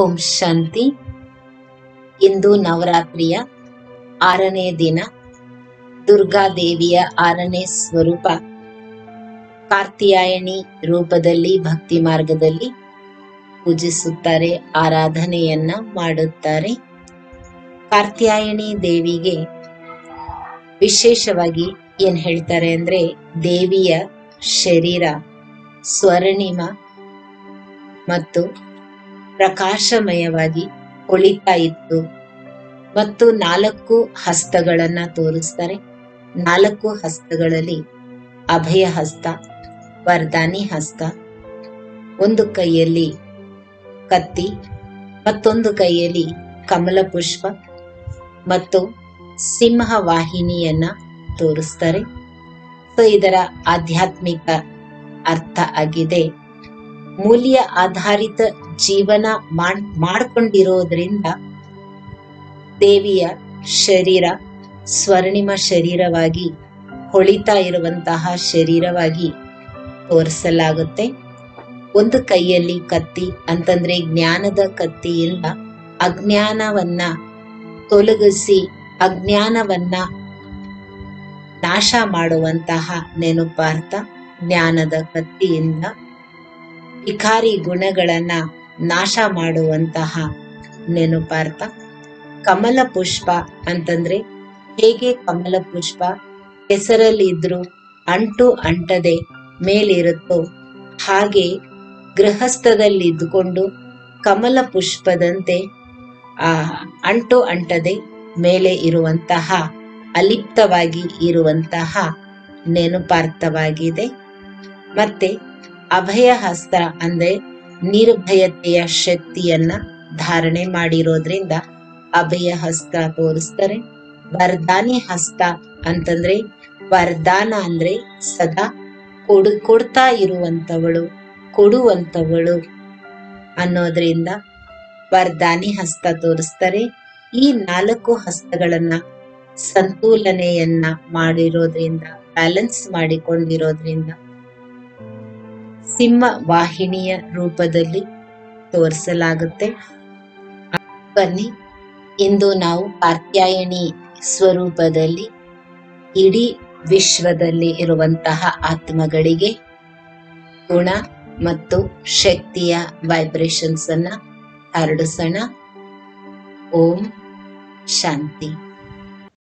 ಓಂ ಶಾಂತಿ ಇಂದು ನವರಾತ್ರಿಯ ಆರನೇ ದಿನ ದುರ್ಗಾದೇವಿಯ ಆರನೇ ಸ್ವರೂಪ ಕಾರ್ತಿಯಾಯಣಿ ರೂಪದಲ್ಲಿ ಭಕ್ತಿ ಮಾರ್ಗದಲ್ಲಿ ಪೂಜಿಸುತ್ತಾರೆ ಆರಾಧನೆಯನ್ನ ಮಾಡುತ್ತಾರೆ ಕಾರ್ತ್ಯಾಯಣಿ ದೇವಿಗೆ ವಿಶೇಷವಾಗಿ ಏನ್ ಹೇಳ್ತಾರೆ ಅಂದ್ರೆ ದೇವಿಯ ಶರೀರ ಸ್ವರ್ಣಿಮ ಮತ್ತು ಪ್ರಕಾಶಮಯವಾಗಿ ಹೊಳಿತಾ ಇತ್ತು ಮತ್ತು ನಾಲ್ಕು ಹಸ್ತಗಳನ್ನ ತೋರಿಸ್ತಾರೆ ನಾಲ್ಕು ಹಸ್ತಗಳಲ್ಲಿ ಅಭಯ ಹಸ್ತ ವರದಾನಿ ಹಸ್ತ ಒಂದು ಕೈಯಲ್ಲಿ ಕತ್ತಿ ಮತ್ತೊಂದು ಕೈಯಲ್ಲಿ ಕಮಲ ಪುಷ್ಪ ಮತ್ತು ಸಿಂಹ ವಾಹಿನಿಯನ್ನ ತೋರಿಸ್ತಾರೆ ಸೊ ಇದರ ಆಧ್ಯಾತ್ಮಿಕ ಅರ್ಥ ಆಗಿದೆ ಮೂಲ್ಯ ಆಧಾರಿತ ಜೀವನ ಮಾಡ್ ಮಾಡ್ಕೊಂಡಿರೋದ್ರಿಂದ ದೇವಿಯ ಶರೀರ ಸ್ವರ್ಣಿಮ ಶರೀರವಾಗಿ ಹೊಳಿತಾ ಇರುವಂತಹ ಶರೀರವಾಗಿ ತೋರಿಸಲಾಗುತ್ತೆ ಒಂದು ಕೈಯಲ್ಲಿ ಕತ್ತಿ ಅಂತಂದ್ರೆ ಜ್ಞಾನದ ಕತ್ತಿಯಿಂದ ಅಜ್ಞಾನವನ್ನ ತೊಲಗಿಸಿ ಅಜ್ಞಾನವನ್ನ ನಾಶ ಮಾಡುವಂತಹ ನೆನಪಾರ್ಥ ಜ್ಞಾನದ ಕತ್ತಿಯಿಂದ ವಿಕಾರಿ ಗುಣಗಳನ್ನ ನಾಶ ಮಾಡುವಂತಹ ನೆನಪಾರ್ಥ ಕಮಲ ಪುಷ್ಪ ಅಂತಂದ್ರೆ ಹೇಗೆ ಕಮಲ ಪುಷ್ಪ ಹೆಸರಲ್ಲಿದ್ರು ಅಂಟು ಅಂಟದೆ ಮೇಲಿರುತ್ತೋ ಹಾಗೆ ಗೃಹಸ್ಥದಲ್ಲಿದ್ದುಕೊಂಡು ಕಮಲ ಪುಷ್ಪದಂತೆ ಆ ಅಂಟು ಅಂಟದೆ ಮೇಲೆ ಇರುವಂತಹ ಅಲಿಪ್ತವಾಗಿ ಇರುವಂತಹ ನೆನಪಾರ್ಥವಾಗಿದೆ ಮತ್ತೆ ಅಭಯ ಹಸ್ತ ಅಂದ್ರೆ ನಿರ್ಭಯತೆಯ ಶಕ್ತಿಯನ್ನ ಧಾರಣೆ ಮಾಡಿರೋದ್ರಿಂದ ಅಭಯ ಹಸ್ತ ತೋರಿಸ್ತಾರೆ ವರದಾನಿ ಹಸ್ತ ಅಂತಂದ್ರೆ ವರದಾನ ಅಂದ್ರೆ ಸದಾ ಕೊಡು ಕೊಡ್ತಾ ಇರುವಂತವಳು ಕೊಡುವಂತವಳು ಅನ್ನೋದ್ರಿಂದ ವರದಾನಿ ಹಸ್ತ ತೋರಿಸ್ತಾರೆ ಈ ನಾಲ್ಕು ಹಸ್ತಗಳನ್ನ ಸಂತುಲನೆಯನ್ನ ಮಾಡಿರೋದ್ರಿಂದ ಬ್ಯಾಲೆನ್ಸ್ ಮಾಡಿಕೊಂಡಿರೋದ್ರಿಂದ ಸಿಂಹ ವಾಹಿನಿಯ ರೂಪದಲ್ಲಿ ತೋರಿಸಲಾಗುತ್ತೆ ಬನ್ನಿ ಇಂದು ನಾವು ಕಾತ್ಯಾಯಣಿ ಸ್ವರೂಪದಲ್ಲಿ ಇಡೀ ವಿಶ್ವದಲ್ಲಿ ಇರುವಂತಹ ಆತ್ಮಗಳಿಗೆ ಗುಣ ಮತ್ತು ಶಕ್ತಿಯ ವೈಬ್ರೇಷನ್ಸ್ ಅನ್ನ ಹರಡಿಸೋಣ ಓಂ ಶಾಂತಿ